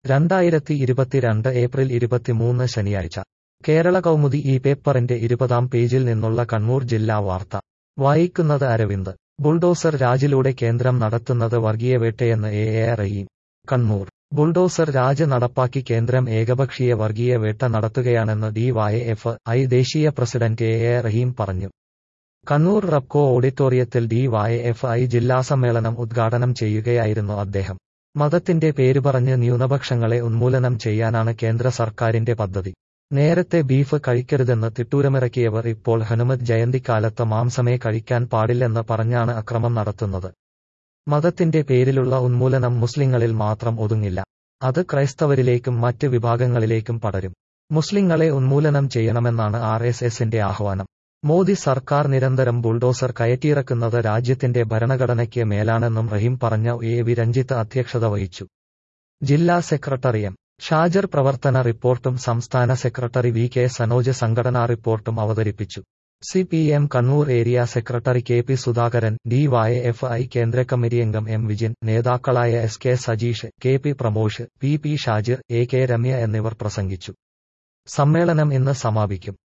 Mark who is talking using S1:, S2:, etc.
S1: രണ്ടായിരത്തി ഇരുപത്തിരണ്ട് ഏപ്രിൽ ഇരുപത്തിമൂന്ന് ശനിയാഴ്ച കേരള കൗമുദി ഈ പേപ്പറിന്റെ ഇരുപതാം പേജിൽ നിന്നുള്ള കണ്ണൂർ ജില്ലാ വാർത്ത വായിക്കുന്നത് അരവിന്ദ് ബുൾഡോസർ രാജിലൂടെ കേന്ദ്രം നടത്തുന്നത് വർഗീയവേട്ടയെന്ന് A A Rahim Kannur bulldozer raj നടപ്പാക്കി കേന്ദ്രം ഏകപക്ഷീയ വർഗീയ വേട്ട നടത്തുകയാണെന്ന് ഡി വൈ എഫ് ഐ ദേശീയ പ്രസിഡന്റ് എ എ റഹീം പറഞ്ഞു കണ്ണൂർ റബ്കോ ഓഡിറ്റോറിയത്തിൽ ഡി വൈ എഫ് ഐ ജില്ലാ സമ്മേളനം ഉദ്ഘാടനം ചെയ്യുകയായിരുന്നു അദ്ദേഹം മതത്തിന്റെ പേരുപറഞ്ഞ് ന്യൂനപക്ഷങ്ങളെ ഉന്മൂലനം ചെയ്യാനാണ് കേന്ദ്ര സർക്കാരിന്റെ പദ്ധതി നേരത്തെ ബീഫ് കഴിക്കരുതെന്ന് തിട്ടൂരമിറക്കിയവർ ഇപ്പോൾ ഹനുമത് ജയന്തിക്കാലത്ത് മാംസമേ കഴിക്കാൻ പാടില്ലെന്ന് പറഞ്ഞാണ് അക്രമം നടത്തുന്നത് മതത്തിന്റെ പേരിലുള്ള ഉന്മൂലനം മുസ്ലിങ്ങളിൽ മാത്രം ഒതുങ്ങില്ല അത് ക്രൈസ്തവരിലേക്കും മറ്റ് വിഭാഗങ്ങളിലേക്കും പടരും മുസ്ലിങ്ങളെ ഉന്മൂലനം ചെയ്യണമെന്നാണ് ആർ എസ് എസിന്റെ ആഹ്വാനം മോദി സർക്കാർ നിരന്തരം ബുൾഡോസർ കയറ്റിയിറക്കുന്നത് രാജ്യത്തിന്റെ ഭരണഘടനയ്ക്ക് മേലാണെന്നും റഹീം പറഞ്ഞ എ വി രഞ്ജിത്ത് അധ്യക്ഷത വഹിച്ചു ജില്ലാ സെക്രട്ടറി എം ഷാജർ പ്രവർത്തന റിപ്പോർട്ടും സംസ്ഥാന സെക്രട്ടറി വി കെ സനോജ് സംഘടനാ റിപ്പോർട്ടും അവതരിപ്പിച്ചു C P M Kannur area secretary K P Sudhakaran D Y F I കേന്ദ്ര കമ്മിറ്റി അംഗം എം വിജിൻ നേതാക്കളായ S K Sajeesh K P Pramosh P P Shajir A K Ramya എന്നിവർ പ്രസംഗിച്ചു സമ്മേളനം ഇന്ന് സമാപിക്കും